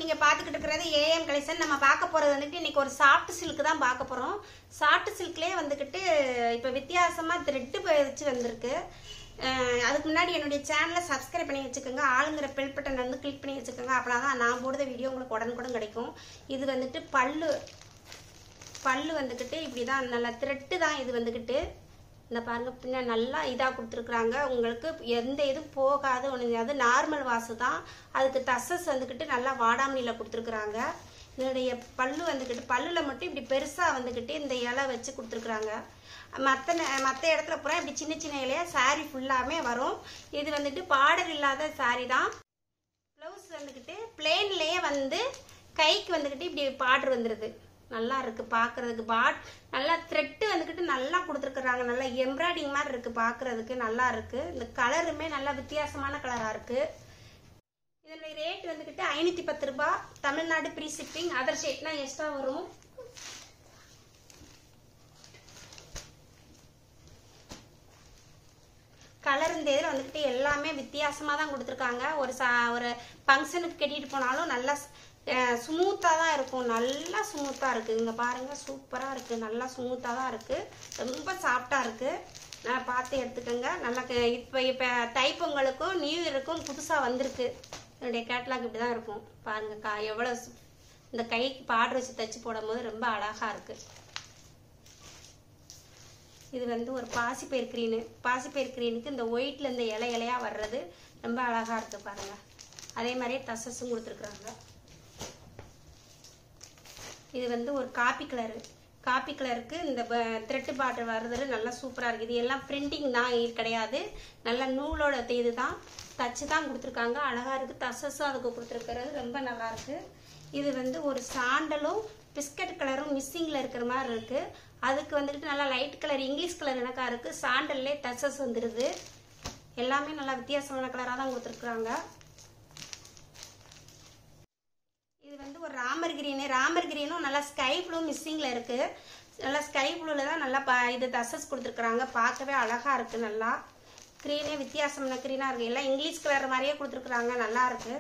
நீங்கள் பார்த்துக்கிட்டு இருக்கிறது ஏஎம் கலெக்ஷன் நம்ம பார்க்க போகிறது வந்துட்டு இன்னைக்கு ஒரு சாஃப்ட் சில்க் தான் பார்க்க போகிறோம் சாஃப்ட் சில்க்லேயே வந்துக்கிட்டு இப்போ வித்தியாசமாக த்ரெட்டு வச்சு வந்திருக்கு அஹ் அதுக்கு முன்னாடி என்னுடைய சேனலை சப்ஸ்கிரைப் பண்ணி வச்சுக்கோங்க ஆளுங்கிற பெல் பட்டன் வந்து கிளிக் பண்ணி வச்சுக்கோங்க அப்படின்னா தான் நான் போடுற வீடியோ உங்களுக்கு உடனுக்குடன் கிடைக்கும் இது வந்துட்டு பல்லு பல்லு வந்துக்கிட்டு இப்படி தான் நல்லா த்ரெட்டு தான் இது வந்துக்கிட்டு இந்த பாருங்க பின்ன நல்லா இதாக கொடுத்துருக்குறாங்க உங்களுக்கு எந்த இதுவும் போகாது ஒன்று அது நார்மல் வாசு தான் அதுக்கு தசஸ் வந்துக்கிட்டு நல்லா வாடாமணியில் கொடுத்துருக்குறாங்க இதனுடைய பல்லு வந்துக்கிட்டு பல்லில் மட்டும் இப்படி பெருசாக வந்துக்கிட்டு இந்த இலை வச்சு கொடுத்துருக்குறாங்க மற்ற மற்ற இடத்துல பூரா இப்படி சின்ன சின்ன இலையாக saree ஃபுல்லாமே வரும் இது வந்துட்டு பார்டர் இல்லாத saree தான் ப்ளவுஸ் வந்துக்கிட்டு பிளேன்லேயே வந்து கைக்கு வந்துக்கிட்டு இப்படி பார்டர் வந்துடுது நல்லா இருக்கு பார்க்கறதுக்கு பாட் நல்லா த்ரெட்டு வந்துக்கிட்டு நல்லா கொடுத்துருக்குறாங்க நல்லா எம்ப்ராய்டிங் மாதிரி இருக்கு பார்க்கறதுக்கு நல்லா இருக்கு இந்த கலருமே நல்லா வித்தியாசமான கலராக இருக்கு இதனுடைய ரேட் வந்துக்கிட்டு ஐநூற்றி பத்து ரூபாய் தமிழ்நாடு ப்ரீ ஷிப்பிங் அதர் ஷேட்னா எக்ஸ்ட்ரா வரும் கலர் இந்த இதில் வந்துக்கிட்டு எல்லாமே வித்தியாசமாக தான் கொடுத்துருக்காங்க ஒரு சா ஒரு ஃபங்க்ஷனுக்கு கட்டிட்டு போனாலும் நல்லா ஸ்மூத்தாக தான் இருக்கும் நல்லா ஸ்மூத்தாக இருக்குது இங்கே பாருங்கள் சூப்பராக இருக்குது நல்லா ஸ்மூத்தாக தான் இருக்குது ரொம்ப சாஃப்டாக இருக்குது நான் பார்த்து எடுத்துக்கோங்க நல்லா க- இப்போ இப்போ தைப்பொங்கலுக்கும் நியூ இயருக்கும் புதுசாக வந்திருக்கு என்னுடைய கேட்லாக் இப்படி தான் இருக்கும் பாருங்க கா எவ்வளோ சு- இந்த கைக்கு பார்டர் வச்சு தைச்சு போடும்போது ரொம்ப அழகாக இருக்குது இது வந்து ஒரு பாசிப்பயிர் க்ரீனு பாசிப்பயிர் க்ரீனுக்கு இந்த ஒயிட்ல இந்த இலை இலையா வர்றது ரொம்ப அழகா இருக்கு பாருங்க அதே மாதிரியே தசஸும் கொடுத்துருக்குறாங்க இது வந்து ஒரு காப்பி கலரு காப்பி கலருக்கு இந்த த்ரெட்டு பாட்டர் வர்றது நல்லா சூப்பராக இருக்குது இது எல்லாம் பிரிண்டிங் தான் இது கிடையாது நல்ல நூலோட இது தான் தச்சு தான் கொடுத்துருக்காங்க அழகாக இருக்குது தசஸும் அதுக்கு கொடுத்துருக்கிறது ரொம்ப நல்லா இருக்கு இது வந்து ஒரு சாண்டலும் பிஸ்கட் கலரும் மிஸ்ஸிங்கில் இருக்கிற மாதிரி இருக்கு அதுக்கு வந்துட்டு நல்லா லைட் கலர் இங்கிலீஷ் கலர் எனக்கா இருக்கு சாண்டல்லே டச்சஸ் வந்துடுது எல்லாமே நல்லா வித்தியாசமான கலராக தான் கொடுத்துருக்குறாங்க இது வந்து ஒரு ராமர் கிரீனு ராமர் கிரீனும் நல்லா ஸ்கை ப்ளூ மிஸ்ஸிங்கில் இருக்கு நல்லா ஸ்கை ப்ளூவில் தான் நல்லா பா இது தசஸ் கொடுத்துருக்குறாங்க பார்க்கவே அழகாக இருக்கு நல்லா க்ரீனே வித்தியாசமான க்ரீனாக இருக்கு எல்லாம் இங்கிலீஷ் கலர் மாதிரியே கொடுத்துருக்குறாங்க நல்லா இருக்கு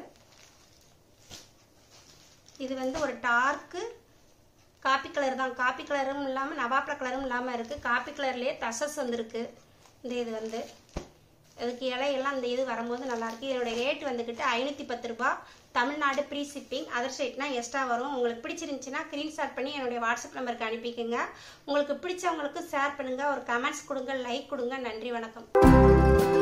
இது வந்து ஒரு டார்க்கு காப்பி கலர் தான் காப்பி கலரும் இல்லாமல் நவாப்ல கலரும் இல்லாமல் இருக்குது காப்பி கலர்லேயே தசஸ் வந்திருக்கு இந்த இது வந்து அதுக்கு இலையெல்லாம் இந்த இது வரும்போது நல்லா இருக்கு இதனுடைய ரேட் வந்துக்கிட்டு ஐநூற்றி பத்து ரூபாய் தமிழ்நாடு ப்ரீ ஷிப்பிங் அதர் சைட்னா எக்ஸ்ட்ரா வரும் உங்களுக்கு பிடிச்சிருந்துச்சுன்னா ஸ்க்ரீன்ஷாட் பண்ணி என்னுடைய வாட்ஸ்அப் நம்பருக்கு அனுப்பிக்கோங்க உங்களுக்கு பிடிச்சவங்களுக்கு ஷேர் பண்ணுங்கள் ஒரு கமெண்ட்ஸ் கொடுங்க லைக் கொடுங்க நன்றி வணக்கம்